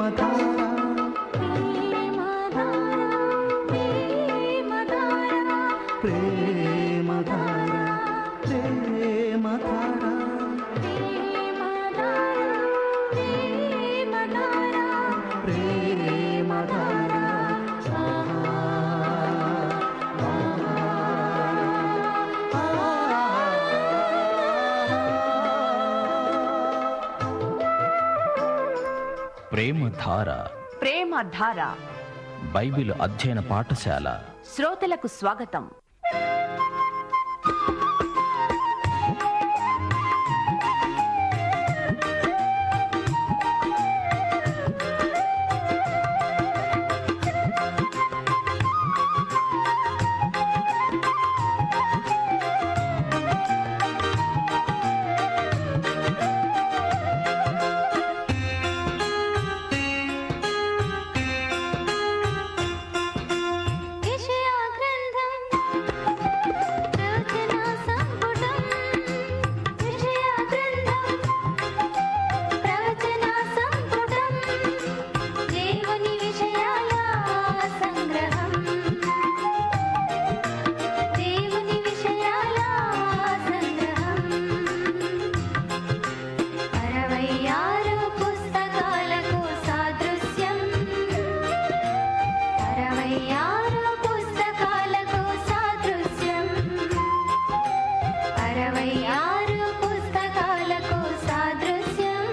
ప్రేమధార ప్రేమధార ప్రేమధార ప్రేమధార ప్రేమ ధార బైబిల్ అధ్యయన పాఠశాల శ్రోతలకు స్వాగతం విషయా గ్రంథం ప్రవచన సంపుటం విషయా గ్రంథం ప్రవచన సంపుటం దేవుని విషయాల సంగ్రహం దేవుని విషయాల సంగ్రహం అరవై ఆరు పుస్తకాలకు సాదృశ్యం అరవై ఆరు పుస్తకాలకు సాదృశ్యం అరవై ఆరు పుస్తకాలకు సాదృశ్యం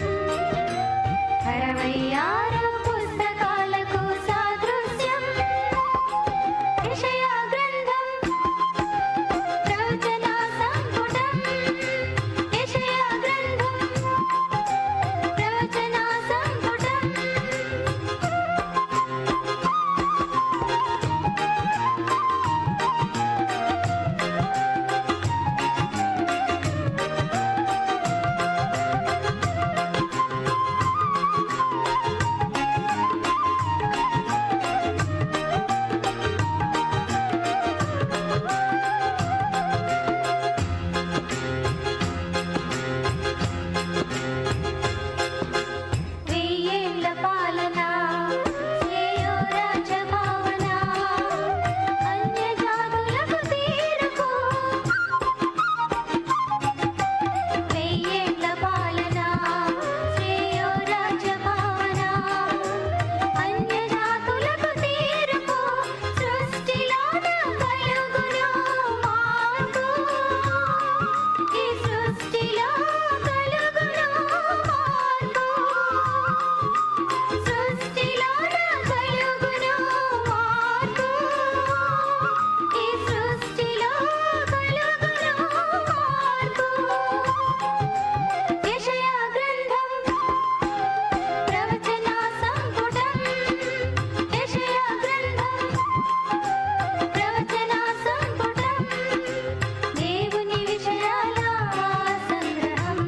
అరవై ఆరు పుస్తకాలకు సాదృశ్యం విషయా గ్రంథం ప్రవచన సంపుటం విషయా గ్రంథం ప్రవచన సంపుటం వెయ్యేళ్ల పాలన శ్రేయో రాజభావన అన్యజాతులకు తీరపు వెయ్యేళ్ల పాలన శ్రేయో రాజభావన అన్యజాతులకు తీరపు సృష్టిలోన కలుగును మార్పు ఈ సృష్టిలో కలుగును మార్పు సృష్టిలోన కలుగును మార్పు ఈ సృష్టిలో కలుగును మార్పు యెషయా గ్రంథం ప్రవచన సంపుటం యెషయా గ్రంథం ప్రవచన సంపుటం దేవుని విషయాల సంగ్రహం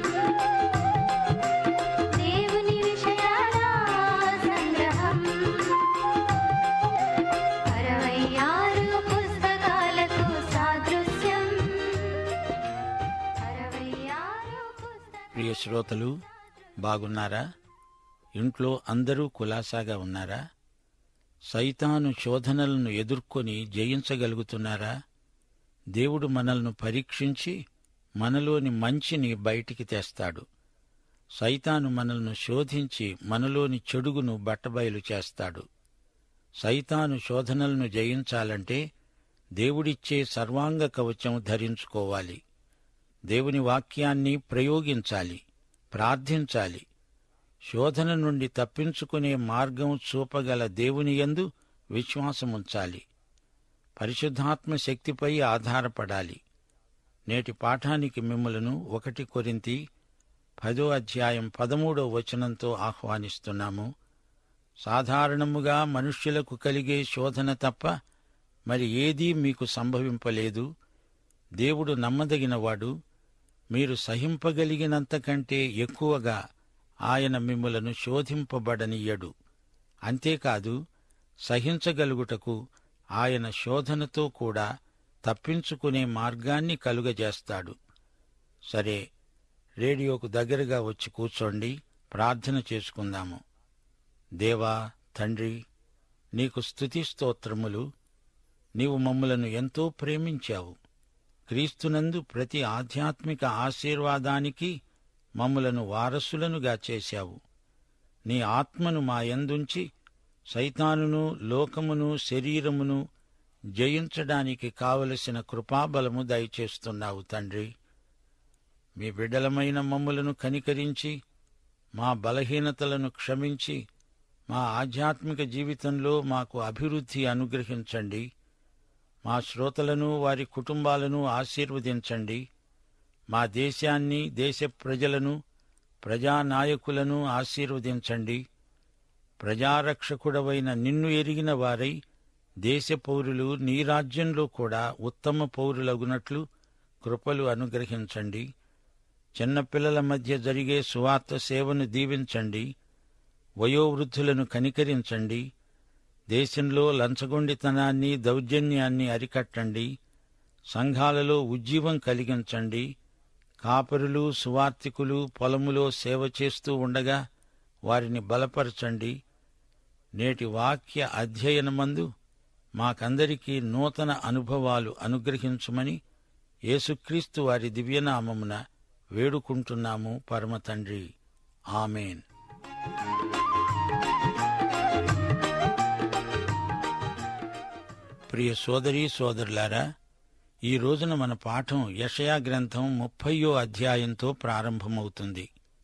దేవుని విషయాల సంగ్రహం అరవై ఆరు పుస్తకాలకు సాదృశ్యం అరవై ఆరు పుస్తకాలు ప్రియ శ్రోతలు బాగున్నారా ఇంట్లో అందరూ కులాసాగా ఉన్నారా సైతాను శోధనలను ఎదుర్కొని జయించగలుగుతున్నారా దేవుడు మనల్ని పరీక్షించి మనలోని మంచిని బయటికి తెస్తాడు సైతాను మనల్ని శోధించి మనలోని చెడుగును బట్టబయలు చేస్తాడు సైతాను శోధనలను జయించాలంటే దేవుడిచ్చే సర్వాంగ కవచం ధరించుకోవాలి దేవుని వాక్యాన్ని ప్రయోగించాలి ప్రార్థించాలి శోధన నుండి తప్పించుకునే మార్గం చూపగల దేవుని యందు విశ్వాసముంచాలి పరిశుద్ధాత్మ శక్తిపై ఆధారపడాలి నేటి పాఠానికి మిమ్మలను ఒకటి కొరింతి పదో అధ్యాయం పదమూడో వచనంతో ఆహ్వానిస్తున్నాము సాధారణముగా మనుష్యులకు కలిగే శోధన తప్ప మరి ఏదీ మీకు సంభవింపలేదు దేవుడు నమ్మదగినవాడు మీరు సహింపగలిగినంతకంటే ఎక్కువగా ఆయన మిమ్ములను శోధింపబడనియ్యడు అంతేకాదు సహించగలుగుటకు ఆయన శోధనతో కూడా తప్పించుకునే మార్గాన్ని కలుగజేస్తాడు సరే రేడియోకు దగ్గరగా వచ్చి కూర్చోండి ప్రార్థన చేసుకుందాము దేవా తండ్రి నీకు స్తుతి స్తోత్రములు నీవు మమ్ములను ఎంతో ప్రేమించావు క్రీస్తునందు ప్రతి ఆధ్యాత్మిక ఆశీర్వాదానికి మమ్ములను వారసులనుగా చేశావు నీ ఆత్మను మా యందుంచి సైతానును లోకమును శరీరమును జయించడానికి కావలసిన కృపాబలము దయచేస్తున్నావు తండ్రి మీ బిడ్డలమైన మమ్ములను కనికరించి మా బలహీనతలను క్షమించి మా ఆధ్యాత్మిక జీవితంలో మాకు అభివృద్ధి అనుగ్రహించండి మా శ్రోతలను వారి కుటుంబాలను ఆశీర్వదించండి మా దేశాన్ని దేశ ప్రజలను ప్రజానాయకులను ఆశీర్వదించండి ప్రజారక్షకుడవైన నిన్ను ఎరిగిన వారై దేశ పౌరులు నీ రాజ్యంలో కూడా ఉత్తమ పౌరులగునట్లు కృపలు అనుగ్రహించండి చిన్నపిల్లల మధ్య జరిగే సువార్త సేవను దీవించండి వయోవృద్ధులను కనికరించండి దేశంలో లంచగొండితనాన్ని దౌర్జన్యాన్ని అరికట్టండి సంఘాలలో ఉజ్జీవం కలిగించండి కాపరులు సువార్తికులు పొలములో సేవ చేస్తూ ఉండగా వారిని బలపరచండి నేటి వాక్య అధ్యయనమందు మాకందరికీ నూతన అనుభవాలు అనుగ్రహించుమని యేసుక్రీస్తు వారి దివ్యనామమున వేడుకుంటున్నాము పరమ తండ్రి ఆమెన్ ప్రియ సోదరీ సోదరులారా ఈ రోజున మన పాఠం యషయా గ్రంథం ముప్పయో అధ్యాయంతో ప్రారంభమవుతుంది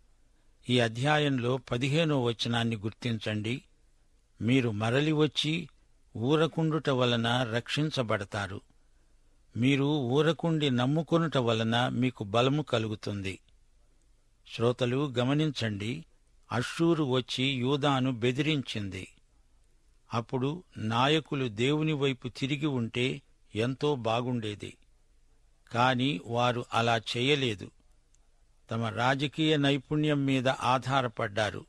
ఈ అధ్యాయంలో పదిహేనో వచనాన్ని గుర్తించండి మీరు మరలి వచ్చి ఊరకుండుట వలన రక్షించబడతారు మీరు ఊరకుండి నమ్ముకొనుట వలన మీకు బలము కలుగుతుంది శ్రోతలు గమనించండి అషూరు వచ్చి యూదాను బెదిరించింది అప్పుడు నాయకులు దేవుని వైపు తిరిగి ఉంటే ఎంతో బాగుండేది కాని వారు అలా చేయలేదు తమ రాజకీయ నైపుణ్యం మీద ఆధారపడ్డారు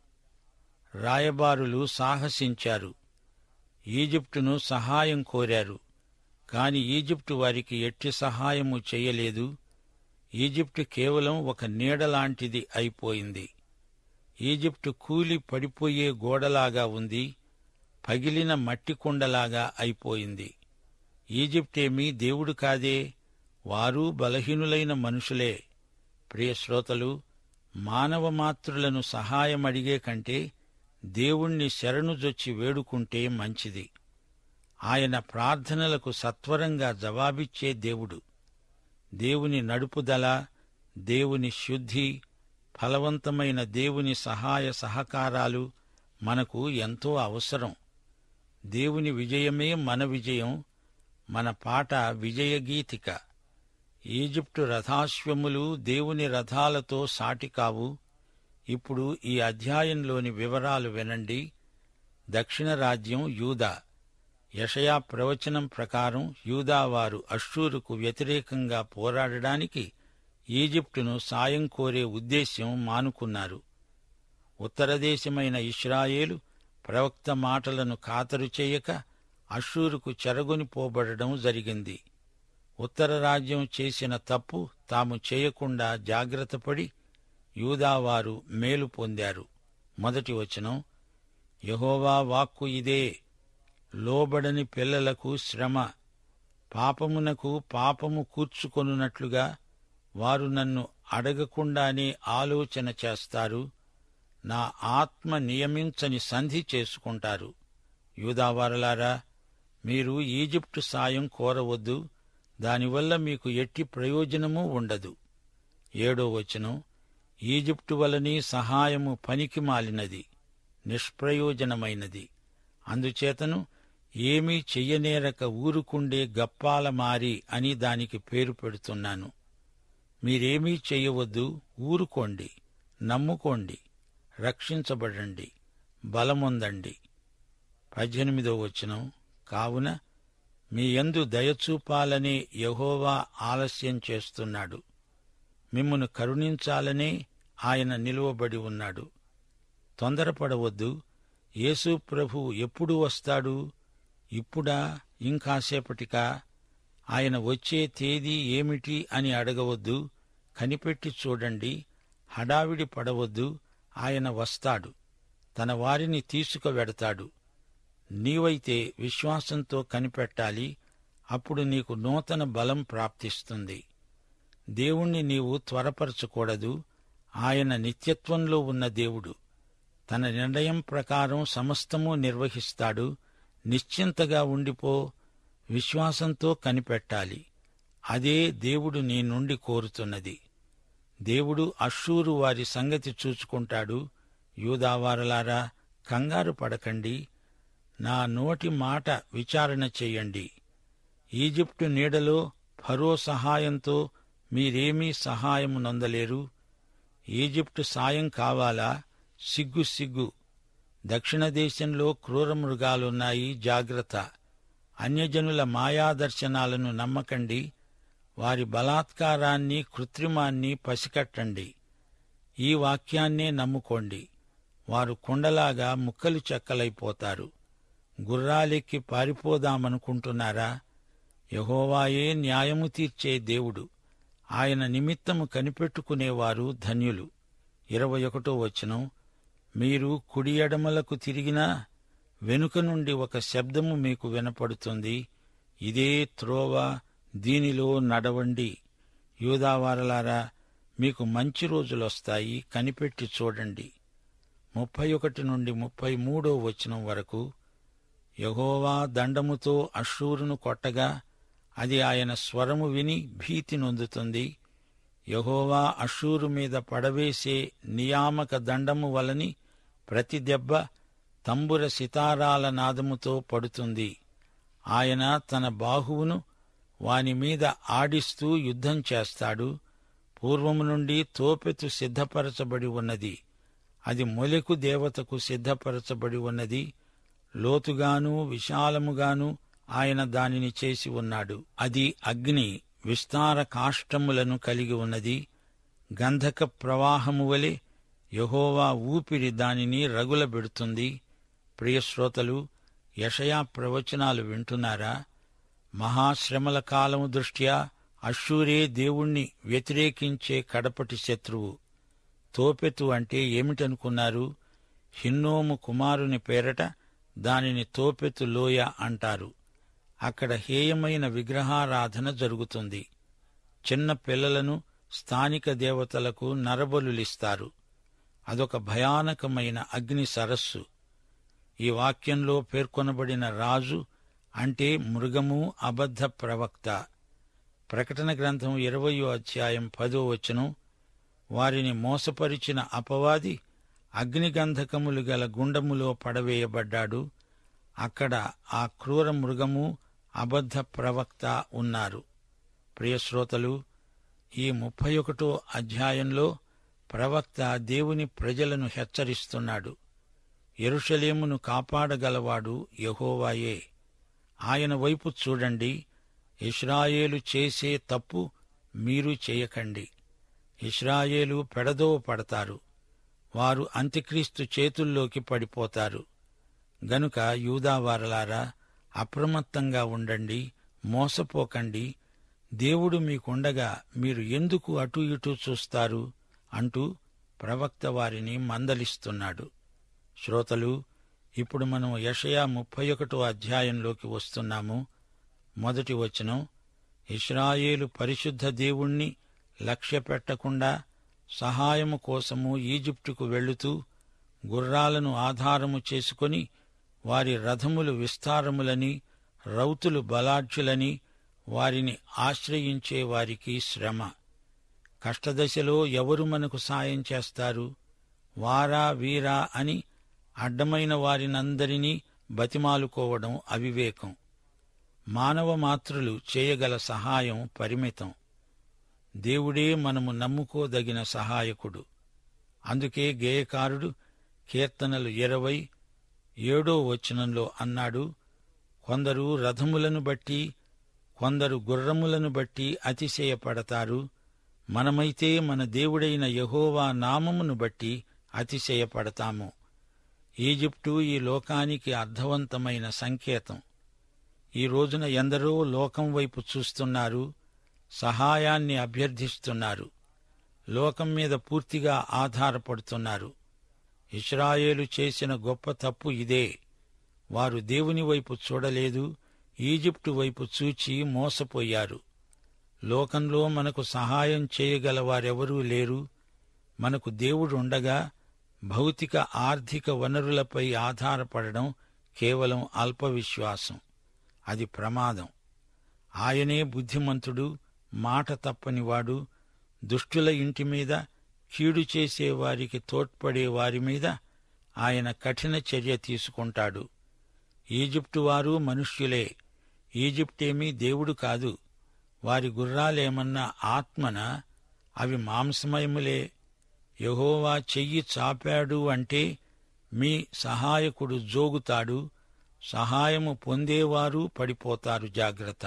రాయబారులు సాహసించారు ఈజిప్టును సహాయం కోరారు కాని ఈజిప్టు వారికి ఎట్టి సహాయము చేయలేదు ఈజిప్టు కేవలం ఒక నీడలాంటిది అయిపోయింది ఈజిప్టు కూలి పడిపోయే గోడలాగా ఉంది పగిలిన మట్టి కుండలాగా అయిపోయింది ఈజిప్టేమీ దేవుడు కాదే వారు బలహీనులైన మనుషులే ప్రియ శ్రోతలు మానవ మాతృలను సహాయం అడిగే కంటే దేవుణ్ణి శరణుజొచ్చి వేడుకుంటే మంచిది ఆయన ప్రార్థనలకు సత్వరంగా జవాబిచ్చే దేవుడు దేవుని నడుపుదల దేవుని శుద్ధి ఫలవంతమైన దేవుని సహాయ సహకారాలు మనకు ఎంతో అవసరం దేవుని విజయమే మన విజయం మన పాట విజయగీతిక ఈజిప్టు రథాశ్వములు దేవుని రథాలతో సాటి కావు ఇప్పుడు ఈ అధ్యాయంలోని వివరాలు వినండి దక్షిణ రాజ్యం యూదా యషయా ప్రవచనం ప్రకారం యూదావారు అశ్షూరుకు వ్యతిరేకంగా పోరాడడానికి ఈజిప్టును సాయం కోరే ఉద్దేశ్యం మానుకున్నారు ఉత్తర దేశమైన ఇస్రాయేలు ప్రవక్త మాటలను ఖాతరు చేయక అషూరుకు చెరగొని పోబడడం జరిగింది ఉత్తర రాజ్యం చేసిన తప్పు తాము చేయకుండా జాగ్రత్తపడి యూదావారు మేలు పొందారు మొదటి వచనం యహోవా వాక్కు ఇదే లోబడని పిల్లలకు శ్రమ పాపమునకు పాపము కూర్చుకొనున్నట్లుగా వారు నన్ను అడగకుండానే ఆలోచన చేస్తారు నా ఆత్మ నియమించని సంధి చేసుకుంటారు యూదావారలారా మీరు ఈజిప్టు సాయం కోరవద్దు దానివల్ల మీకు ఎట్టి ప్రయోజనమూ ఉండదు ఏడో వచనం ఈజిప్టు వలని సహాయము పనికి మాలినది నిష్ప్రయోజనమైనది అందుచేతను ఏమీ చెయ్యనేరక ఊరుకుండే గప్పాల మారి అని దానికి పేరు పెడుతున్నాను మీరేమీ చెయ్యవద్దు ఊరుకోండి నమ్ముకోండి రక్షించబడండి బలమొందండి పద్దెనిమిదో వచనం కావున మీ యందు దయచూపాలనే యహోవా ఆలస్యం చేస్తున్నాడు మిమ్మును కరుణించాలనే ఆయన నిలువబడి ఉన్నాడు తొందరపడవద్దు యేసు ప్రభు ఎప్పుడు వస్తాడు ఇప్పుడా ఇంకాసేపటికా ఆయన వచ్చే తేదీ ఏమిటి అని అడగవద్దు కనిపెట్టి చూడండి హడావిడి పడవద్దు ఆయన వస్తాడు తన వారిని తీసుకువెడతాడు నీవైతే విశ్వాసంతో కనిపెట్టాలి అప్పుడు నీకు నూతన బలం ప్రాప్తిస్తుంది దేవుణ్ణి నీవు త్వరపరచకూడదు ఆయన నిత్యత్వంలో ఉన్న దేవుడు తన నిర్ణయం ప్రకారం సమస్తము నిర్వహిస్తాడు నిశ్చింతగా ఉండిపో విశ్వాసంతో కనిపెట్టాలి అదే దేవుడు నీ నుండి కోరుతున్నది దేవుడు అశ్షూరు వారి సంగతి చూచుకుంటాడు యూదావారలారా కంగారు పడకండి నా నోటి మాట విచారణ చెయ్యండి ఈజిప్టు నీడలో ఫరో సహాయంతో మీరేమీ సహాయం నొందలేరు ఈజిప్టు సాయం కావాలా సిగ్గు సిగ్గు దక్షిణ దేశంలో క్రూర మృగాలున్నాయి జాగ్రత్త అన్యజనుల మాయాదర్శనాలను నమ్మకండి వారి బలాత్కారాన్ని కృత్రిమాన్ని పసికట్టండి ఈ వాక్యాన్నే నమ్ముకోండి వారు కుండలాగా ముక్కలు చెక్కలైపోతారు గుర్రాలెక్కి పారిపోదామనుకుంటున్నారా యహోవాయే న్యాయము తీర్చే దేవుడు ఆయన నిమిత్తము కనిపెట్టుకునేవారు ధన్యులు ఇరవై ఒకటో వచనం మీరు కుడి ఎడమలకు తిరిగినా వెనుక నుండి ఒక శబ్దము మీకు వినపడుతుంది ఇదే త్రోవ దీనిలో నడవండి యూదావారలారా మీకు మంచి రోజులొస్తాయి కనిపెట్టి చూడండి ముప్పై ఒకటి నుండి ముప్పై మూడో వచనం వరకు యహోవా దండముతో అశ్షూరును కొట్టగా అది ఆయన స్వరము విని భీతి నొందుతుంది యహోవా అశ్షూరు మీద పడవేసే నియామక దండము వలని ప్రతి దెబ్బ తంబుర సితారాల నాదముతో పడుతుంది ఆయన తన బాహువును వాని మీద ఆడిస్తూ యుద్ధం చేస్తాడు పూర్వము నుండి తోపెతు సిద్ధపరచబడి ఉన్నది అది మొలెకు దేవతకు సిద్ధపరచబడి ఉన్నది లోతుగాను విశాలముగాను ఆయన దానిని చేసి ఉన్నాడు అది అగ్ని విస్తార కాష్టములను కలిగి ఉన్నది గంధక ప్రవాహము వలె యహోవా ఊపిరి దానిని రగులబెడుతుంది ప్రియశ్రోతలు యషయా ప్రవచనాలు వింటున్నారా మహాశ్రమల కాలము దృష్ట్యా అశ్షూరే దేవుణ్ణి వ్యతిరేకించే కడపటి శత్రువు తోపెతు అంటే ఏమిటనుకున్నారు హిన్నోము కుమారుని పేరట దానిని తోపెతు లోయ అంటారు అక్కడ హేయమైన విగ్రహారాధన జరుగుతుంది చిన్న పిల్లలను స్థానిక దేవతలకు నరబలులిస్తారు అదొక భయానకమైన అగ్ని సరస్సు ఈ వాక్యంలో పేర్కొనబడిన రాజు అంటే మృగము అబద్ధ ప్రవక్త ప్రకటన గ్రంథం ఇరవయో అధ్యాయం పదో వచనం వారిని మోసపరిచిన అపవాది అగ్నిగంధకములు గల గుండములో పడవేయబడ్డాడు అక్కడ ఆ క్రూర మృగము అబద్ధ ప్రవక్త ఉన్నారు ప్రియశ్రోతలు ఈ ముప్పై ఒకటో అధ్యాయంలో ప్రవక్త దేవుని ప్రజలను హెచ్చరిస్తున్నాడు ఎరుషలేమును కాపాడగలవాడు యహోవాయే ఆయన వైపు చూడండి ఇస్రాయేలు చేసే తప్పు మీరు చేయకండి ఇస్రాయేలు పెడదోవ పడతారు వారు అంత్యక్రీస్తు చేతుల్లోకి పడిపోతారు గనుక యూదావారలారా అప్రమత్తంగా ఉండండి మోసపోకండి దేవుడు మీకుండగా మీరు ఎందుకు అటు ఇటు చూస్తారు అంటూ ప్రవక్త వారిని మందలిస్తున్నాడు శ్రోతలు ఇప్పుడు మనం యషయా ముప్పై ఒకటో అధ్యాయంలోకి వస్తున్నాము మొదటి వచనం ఇస్రాయేలు పరిశుద్ధ దేవుణ్ణి లక్ష్య పెట్టకుండా సహాయము కోసము ఈజిప్టుకు వెళుతూ గుర్రాలను ఆధారము చేసుకొని వారి రథములు విస్తారములని రౌతులు బలాఢ్యులని వారిని ఆశ్రయించే వారికి శ్రమ కష్టదశలో ఎవరు మనకు సాయం చేస్తారు వారా వీరా అని అడ్డమైన వారినందరినీ బతిమాలుకోవడం అవివేకం మానవ మాత్రులు చేయగల సహాయం పరిమితం దేవుడే మనము నమ్ముకోదగిన సహాయకుడు అందుకే గేయకారుడు కీర్తనలు ఇరవై ఏడో వచనంలో అన్నాడు కొందరు రథములను బట్టి కొందరు గుర్రములను బట్టి అతిశయపడతారు మనమైతే మన దేవుడైన యహోవా నామమును బట్టి అతిశయపడతాము ఈజిప్టు ఈ లోకానికి అర్థవంతమైన సంకేతం ఈ రోజున ఎందరో లోకం వైపు చూస్తున్నారు సహాయాన్ని అభ్యర్థిస్తున్నారు లోకం మీద పూర్తిగా ఆధారపడుతున్నారు ఇస్రాయేలు చేసిన గొప్ప తప్పు ఇదే వారు దేవుని వైపు చూడలేదు ఈజిప్టు వైపు చూచి మోసపోయారు లోకంలో మనకు సహాయం చేయగల వారెవరూ లేరు మనకు దేవుడుండగా భౌతిక ఆర్థిక వనరులపై ఆధారపడడం కేవలం అల్ప విశ్వాసం అది ప్రమాదం ఆయనే బుద్ధిమంతుడు మాట తప్పనివాడు దుష్టుల ఇంటి మీద కీడు చేసే వారికి తోడ్పడే వారి మీద ఆయన కఠిన చర్య తీసుకుంటాడు ఈజిప్టు వారు మనుష్యులే ఈజిప్టేమీ దేవుడు కాదు వారి గుర్రాలేమన్నా ఆత్మన అవి మాంసమయములే యహోవా చెయ్యి చాపాడు అంటే మీ సహాయకుడు జోగుతాడు సహాయము పొందేవారు పడిపోతారు జాగ్రత్త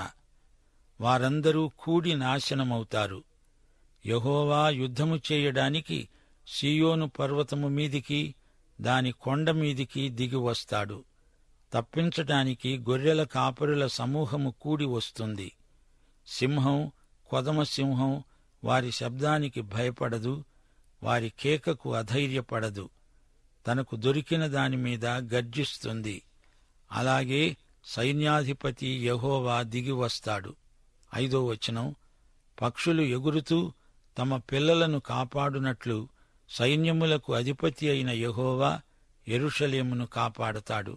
వారందరూ కూడి నాశనమవుతారు యహోవా యుద్ధము చేయడానికి సీయోను పర్వతము మీదికి దాని కొండ మీదికి దిగి వస్తాడు తప్పించటానికి గొర్రెల కాపరుల సమూహము కూడి వస్తుంది సింహం కొదమ సింహం వారి శబ్దానికి భయపడదు వారి కేకకు అధైర్యపడదు తనకు దొరికిన దాని మీద గర్జిస్తుంది అలాగే సైన్యాధిపతి యహోవా దిగి వస్తాడు ఐదో వచనం పక్షులు ఎగురుతూ తమ పిల్లలను కాపాడునట్లు సైన్యములకు అధిపతి అయిన యహోవా ఎరుషలేమును కాపాడతాడు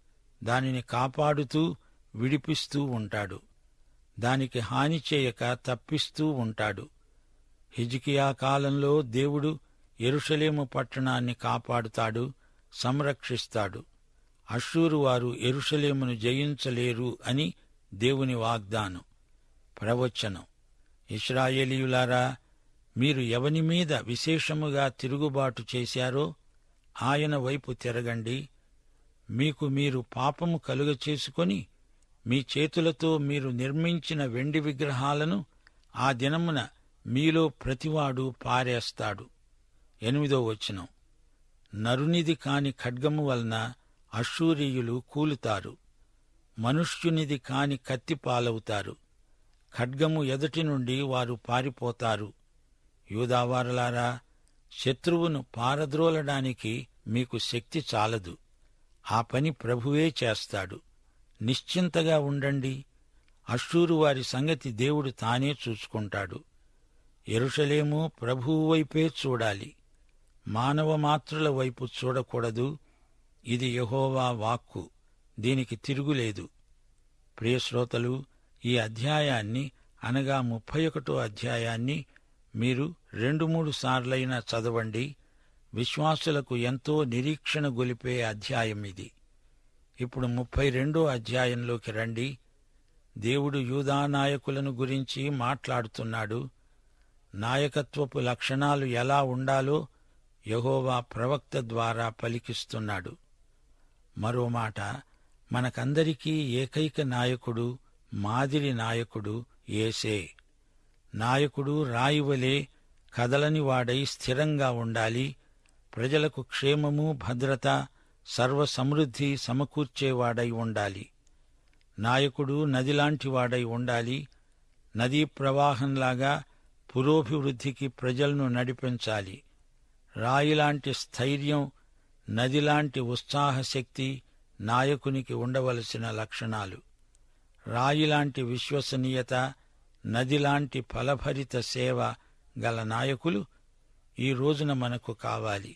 దానిని కాపాడుతూ విడిపిస్తూ ఉంటాడు దానికి హాని చేయక తప్పిస్తూ ఉంటాడు హిజికియా కాలంలో దేవుడు ఎరుషలేము పట్టణాన్ని కాపాడుతాడు సంరక్షిస్తాడు అషూరు వారు ఎరుషలేమును జయించలేరు అని దేవుని వాగ్దానం ప్రవచనం ఇస్రాయేలీయులారా మీరు ఎవని మీద విశేషముగా తిరుగుబాటు చేశారో ఆయన వైపు తిరగండి మీకు మీరు పాపము కలుగ చేసుకొని మీ చేతులతో మీరు నిర్మించిన వెండి విగ్రహాలను ఆ దినమున మీలో ప్రతివాడు పారేస్తాడు ఎనిమిదో వచనం నరునిది కాని ఖడ్గము వలన అశూరీయులు కూలుతారు మనుష్యునిది కాని కత్తి పాలవుతారు ఖడ్గము ఎదుటి నుండి వారు పారిపోతారు యూదావారలారా శత్రువును పారద్రోలడానికి మీకు శక్తి చాలదు ఆ పని ప్రభువే చేస్తాడు నిశ్చింతగా ఉండండి అశ్షూరు వారి సంగతి దేవుడు తానే చూసుకుంటాడు ఎరుషలేము ప్రభువు వైపే చూడాలి మానవ మాత్రుల వైపు చూడకూడదు ఇది యహోవా వాక్కు దీనికి తిరుగులేదు ప్రియశ్రోతలు ఈ అధ్యాయాన్ని అనగా ముప్పై ఒకటో అధ్యాయాన్ని మీరు రెండు మూడు సార్లైనా చదవండి విశ్వాసులకు ఎంతో నిరీక్షణ గొలిపే అధ్యాయం ఇది ఇప్పుడు ముప్పై రెండో అధ్యాయంలోకి రండి దేవుడు యూదా నాయకులను గురించి మాట్లాడుతున్నాడు నాయకత్వపు లక్షణాలు ఎలా ఉండాలో యహోవా ప్రవక్త ద్వారా పలికిస్తున్నాడు మరో మాట మనకందరికీ ఏకైక నాయకుడు మాదిరి నాయకుడు ఏసే నాయకుడు రాయివలే కదలని వాడై స్థిరంగా ఉండాలి ప్రజలకు క్షేమము భద్రత సర్వ సమృద్ధి సమకూర్చేవాడై ఉండాలి నాయకుడు నదిలాంటి వాడై ఉండాలి నదీ ప్రవాహంలాగా పురోభివృద్ధికి ప్రజలను నడిపించాలి రాయిలాంటి స్థైర్యం నదిలాంటి ఉత్సాహశక్తి నాయకునికి ఉండవలసిన లక్షణాలు రాయిలాంటి విశ్వసనీయత నదిలాంటి ఫలభరిత సేవ గల నాయకులు ఈ రోజున మనకు కావాలి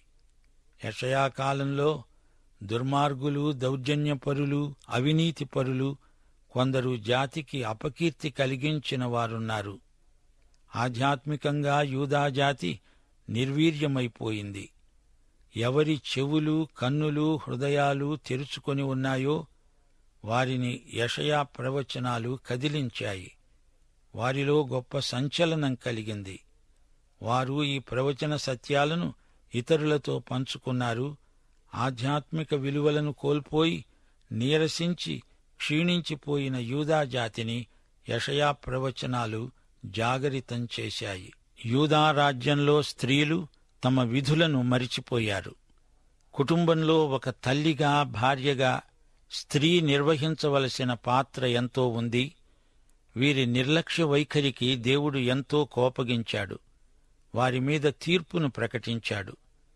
యషయాకాలంలో దుర్మార్గులు దౌర్జన్యపరులు అవినీతిపరులు కొందరు జాతికి అపకీర్తి కలిగించిన వారున్నారు ఆధ్యాత్మికంగా యూదాజాతి నిర్వీర్యమైపోయింది ఎవరి చెవులు కన్నులు హృదయాలు తెరుచుకొని ఉన్నాయో వారిని యషయా ప్రవచనాలు కదిలించాయి వారిలో గొప్ప సంచలనం కలిగింది వారు ఈ ప్రవచన సత్యాలను ఇతరులతో పంచుకున్నారు ఆధ్యాత్మిక విలువలను కోల్పోయి నీరసించి క్షీణించిపోయిన యూదా జాతిని యషయా ప్రవచనాలు జాగరితం చేశాయి యూదా రాజ్యంలో స్త్రీలు తమ విధులను మరిచిపోయారు కుటుంబంలో ఒక తల్లిగా భార్యగా స్త్రీ నిర్వహించవలసిన పాత్ర ఎంతో ఉంది వీరి నిర్లక్ష్య వైఖరికి దేవుడు ఎంతో కోపగించాడు వారి మీద తీర్పును ప్రకటించాడు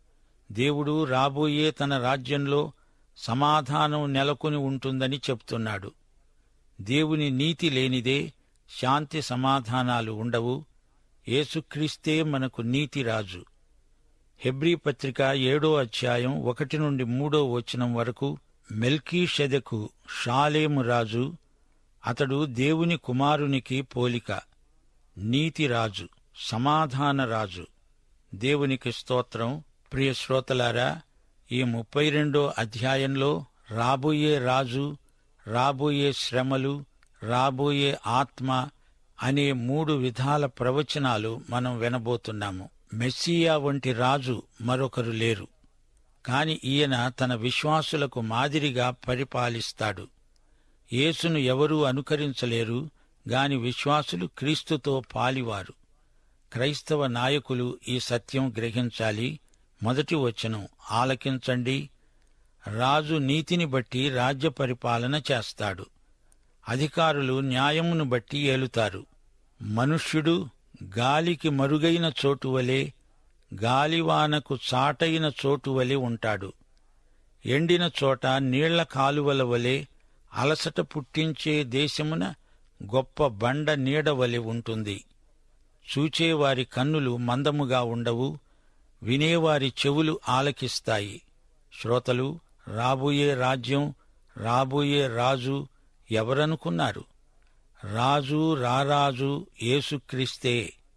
దేవుడు రాబోయే తన రాజ్యంలో సమాధానం నెలకొని ఉంటుందని చెప్తున్నాడు దేవుని నీతి లేనిదే శాంతి సమాధానాలు ఉండవు యేసుక్రీస్తే మనకు నీతి రాజు హెబ్రీ పత్రిక ఏడో అధ్యాయం ఒకటి నుండి మూడో వచనం వరకు మెల్కీషెదకు షాలేము రాజు అతడు దేవుని కుమారునికి పోలిక నీతి రాజు సమాధాన రాజు దేవునికి స్తోత్రం ప్రియ శ్రోతలారా ఈ ముప్పై రెండో అధ్యాయంలో రాబోయే రాజు రాబోయే శ్రమలు రాబోయే ఆత్మ అనే మూడు విధాల ప్రవచనాలు మనం వినబోతున్నాము మెస్సియా వంటి రాజు మరొకరు లేరు కాని ఈయన తన విశ్వాసులకు మాదిరిగా పరిపాలిస్తాడు యేసును ఎవరూ అనుకరించలేరు గాని విశ్వాసులు క్రీస్తుతో పాలివారు క్రైస్తవ నాయకులు ఈ సత్యం గ్రహించాలి మొదటి వచనం ఆలకించండి రాజు నీతిని బట్టి రాజ్య పరిపాలన చేస్తాడు అధికారులు న్యాయమును బట్టి ఏలుతారు మనుష్యుడు గాలికి మరుగైన చోటు వలె గాలివానకు చాటైన చోటు వలె ఉంటాడు ఎండిన చోట నీళ్ల కాలువల వలె అలసట పుట్టించే దేశమున గొప్ప బండ నీడ వలె ఉంటుంది చూచేవారి కన్నులు మందముగా ఉండవు వినేవారి చెవులు ఆలకిస్తాయి శ్రోతలు రాబోయే రాజ్యం రాబోయే రాజు ఎవరనుకున్నారు రాజు రారాజు యేసుక్రీస్తే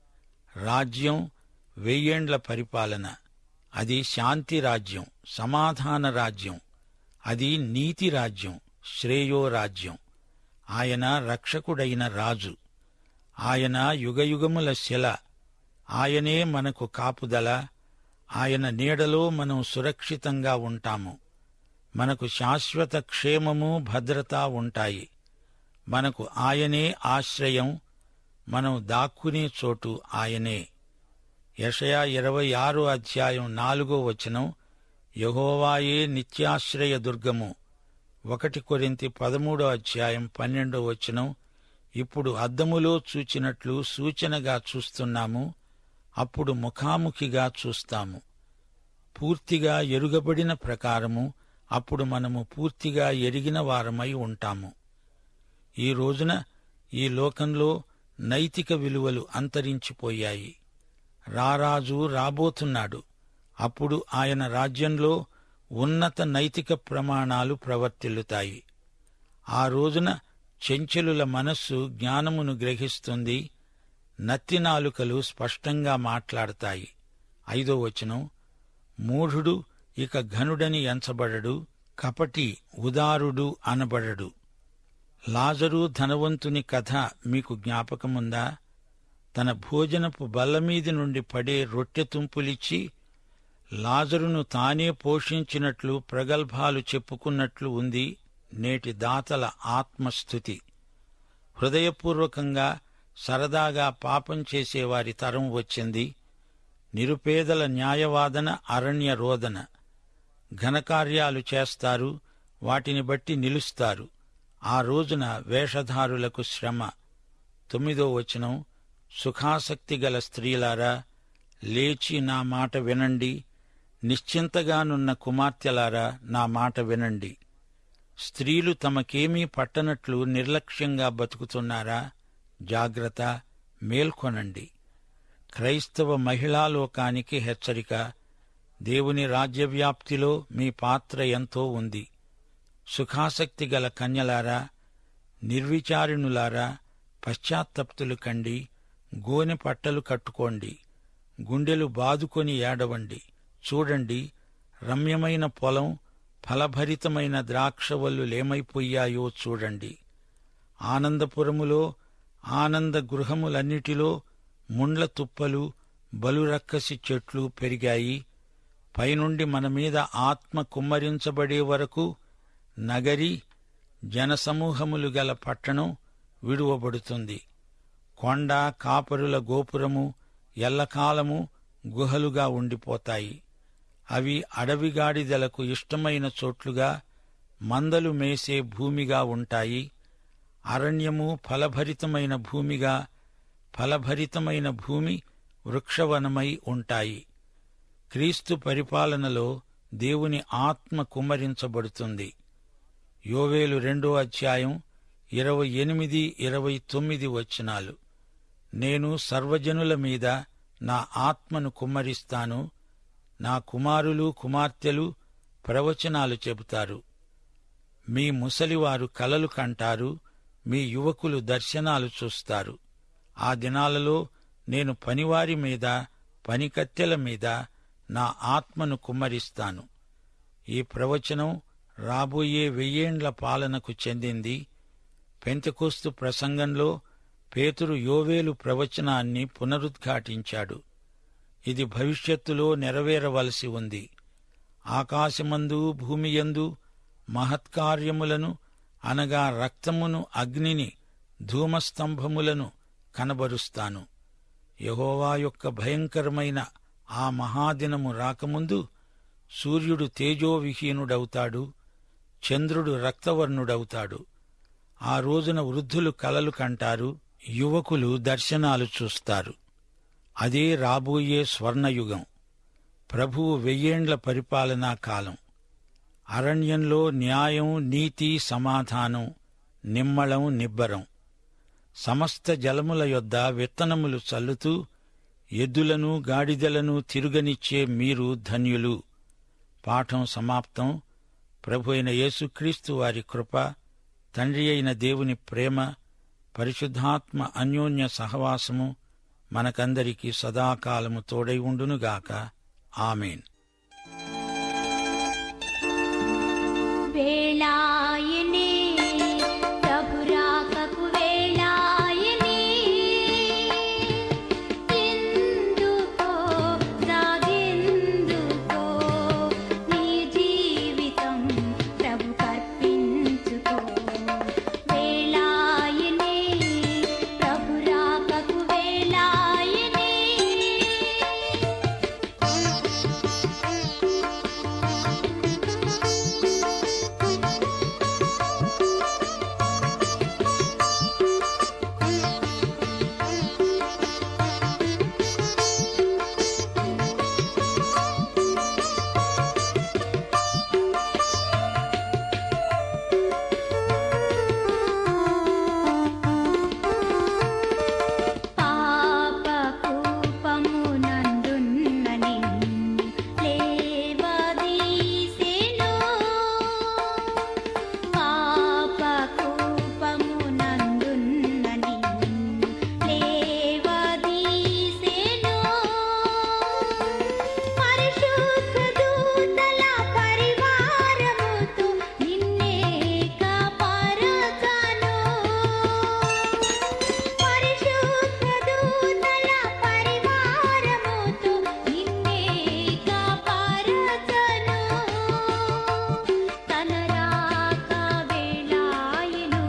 రాజ్యం వెయ్యేండ్ల పరిపాలన అది శాంతి రాజ్యం సమాధాన రాజ్యం అది నీతి రాజ్యం శ్రేయో రాజ్యం ఆయన రక్షకుడైన రాజు ఆయన యుగయుగముల శిల ఆయనే మనకు కాపుదల ఆయన నీడలో మనం సురక్షితంగా ఉంటాము మనకు శాశ్వత క్షేమము భద్రత ఉంటాయి మనకు ఆయనే ఆశ్రయం మనం దాక్కునే చోటు ఆయనే యషయా ఇరవై ఆరో అధ్యాయం నాలుగో వచనం యహోవాయే నిత్యాశ్రయ దుర్గము ఒకటి కొరింతి పదమూడో అధ్యాయం పన్నెండో వచనం ఇప్పుడు అద్దములో చూచినట్లు సూచనగా చూస్తున్నాము అప్పుడు ముఖాముఖిగా చూస్తాము పూర్తిగా ఎరుగబడిన ప్రకారము అప్పుడు మనము పూర్తిగా ఎరిగిన వారమై ఉంటాము ఈ రోజున ఈ లోకంలో నైతిక విలువలు అంతరించిపోయాయి రారాజు రాబోతున్నాడు అప్పుడు ఆయన రాజ్యంలో ఉన్నత నైతిక ప్రమాణాలు ప్రవర్తిల్లుతాయి ఆ రోజున చెంచలుల మనస్సు జ్ఞానమును గ్రహిస్తుంది నత్తి నాలుకలు స్పష్టంగా మాట్లాడతాయి ఐదో వచనం మూఢుడు ఇక ఘనుడని ఎంచబడడు కపటి ఉదారుడు అనబడడు లాజరు ధనవంతుని కథ మీకు జ్ఞాపకముందా తన భోజనపు బల్లమీది నుండి పడే రొట్టె తుంపులిచ్చి లాజరును తానే పోషించినట్లు ప్రగల్భాలు చెప్పుకున్నట్లు ఉంది నేటి దాతల ఆత్మస్థుతి హృదయపూర్వకంగా సరదాగా పాపం చేసేవారి తరం వచ్చింది నిరుపేదల న్యాయవాదన అరణ్య రోదన ఘనకార్యాలు చేస్తారు వాటిని బట్టి నిలుస్తారు ఆ రోజున వేషధారులకు శ్రమ తొమ్మిదో వచనం సుఖాసక్తి గల స్త్రీలారా లేచి నా మాట వినండి నిశ్చింతగానున్న కుమార్తెలారా నా మాట వినండి స్త్రీలు తమకేమీ పట్టనట్లు నిర్లక్ష్యంగా బతుకుతున్నారా జాగ్రత్త మేల్కొనండి క్రైస్తవ మహిళా లోకానికి హెచ్చరిక దేవుని రాజ్యవ్యాప్తిలో మీ పాత్ర ఎంతో ఉంది సుఖాసక్తి గల కన్యలారా నిర్విచారిణులారా పశ్చాత్తప్తులు కండి గోనె పట్టలు కట్టుకోండి గుండెలు బాదుకొని ఏడవండి చూడండి రమ్యమైన పొలం ఫలభరితమైన ద్రాక్షవల్లులేమైపోయాయో చూడండి ఆనందపురములో ఆనంద గృహములన్నిటిలో ముండ్ల తుప్పలు బలురక్కసి చెట్లు పెరిగాయి పైనుండి మన మీద ఆత్మ కుమ్మరించబడే వరకు నగరి జనసమూహములు గల పట్టణం విడువబడుతుంది కొండ కాపరుల గోపురము ఎల్లకాలము గుహలుగా ఉండిపోతాయి అవి అడవిగాడిదలకు ఇష్టమైన చోట్లుగా మందలు మేసే భూమిగా ఉంటాయి అరణ్యము ఫలభరితమైన భూమిగా ఫలభరితమైన భూమి వృక్షవనమై ఉంటాయి క్రీస్తు పరిపాలనలో దేవుని ఆత్మ కుమ్మరించబడుతుంది యోవేలు రెండో అధ్యాయం ఇరవై ఎనిమిది ఇరవై తొమ్మిది వచనాలు నేను సర్వజనుల మీద నా ఆత్మను కుమ్మరిస్తాను నా కుమారులు కుమార్తెలు ప్రవచనాలు చెబుతారు మీ ముసలివారు కలలు కంటారు మీ యువకులు దర్శనాలు చూస్తారు ఆ దినాలలో నేను పనివారి మీద పనికత్తెల మీద నా ఆత్మను కుమ్మరిస్తాను ఈ ప్రవచనం రాబోయే వెయ్యేండ్ల పాలనకు చెందింది పెంతకోస్తు ప్రసంగంలో పేతురు యోవేలు ప్రవచనాన్ని పునరుద్ఘాటించాడు ఇది భవిష్యత్తులో నెరవేరవలసి ఉంది ఆకాశమందు భూమియందు మహత్కార్యములను అనగా రక్తమును అగ్నిని ధూమస్తంభములను కనబరుస్తాను యహోవా యొక్క భయంకరమైన ఆ మహాదినము రాకముందు సూర్యుడు తేజోవిహీనుడవుతాడు చంద్రుడు రక్తవర్ణుడవుతాడు ఆ రోజున వృద్ధులు కలలు కంటారు యువకులు దర్శనాలు చూస్తారు అదే రాబోయే స్వర్ణయుగం ప్రభువు వెయ్యేండ్ల పరిపాలనా కాలం అరణ్యంలో న్యాయం నీతి సమాధానం నిమ్మళం నిబ్బరం సమస్త జలముల యొద్ద విత్తనములు చల్లుతూ ఎద్దులను గాడిదలను తిరుగనిచ్చే మీరు ధన్యులు పాఠం సమాప్తం ప్రభు అయిన యేసుక్రీస్తు వారి కృప తండ్రి అయిన దేవుని ప్రేమ పరిశుద్ధాత్మ అన్యోన్య సహవాసము మనకందరికీ సదాకాలము తోడై ఉండునుగాక ఆమెన్ వేళాయనే ప్రభురాకకు వేళాయనే ఎందుకో సాగెందుకో నీ జీవితం ప్రభు కర్పించుకో వేళాయనే ప్రభురాకకు వేళాయనే పాపకూపమునందున్న నిన్ను లేవదీసెను పాపకూపమునందున్న నిన్ను లేవదీసెను పరిశుద్ధ దూతల పరివారముతో నిన్నే కాపారగను పరిశుద్ధ దూతల పరివారముతో నిన్నే కాపారగను తన రాక వేళాయను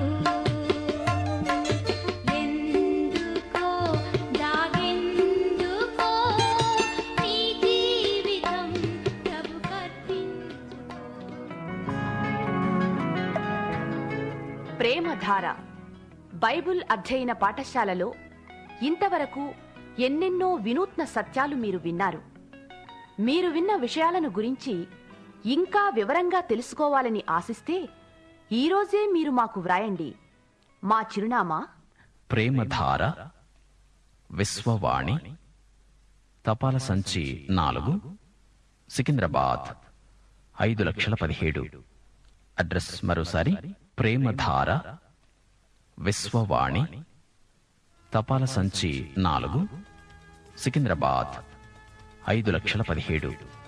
ఎందుకో దాగెందుకో నీ జీవితం ప్రభు కర్పించుకో ప్రేమధార బైబుల్ అధ్యయన పాఠశాలలో ఇంతవరకు ఎన్నెన్నో వినూత్న సత్యాలు మీరు విన్నారు మీరు విన్న విషయాలను గురించి ఇంకా వివరంగా తెలుసుకోవాలని ఆశిస్తే ఈరోజే మీరు మాకు వ్రాయండి మా చిరునామా ప్రేమధార విశ్వవాణి తపాల సంచి నాలుగు సికింద్రాబాద్ ఐదు లక్షల పదిహేడు అడ్రస్ మరోసారి ప్రేమధార విశ్వవాణి తపాల సంచి నాలుగు సికింద్రాబాద్ ఐదు లక్షల పదిహేడు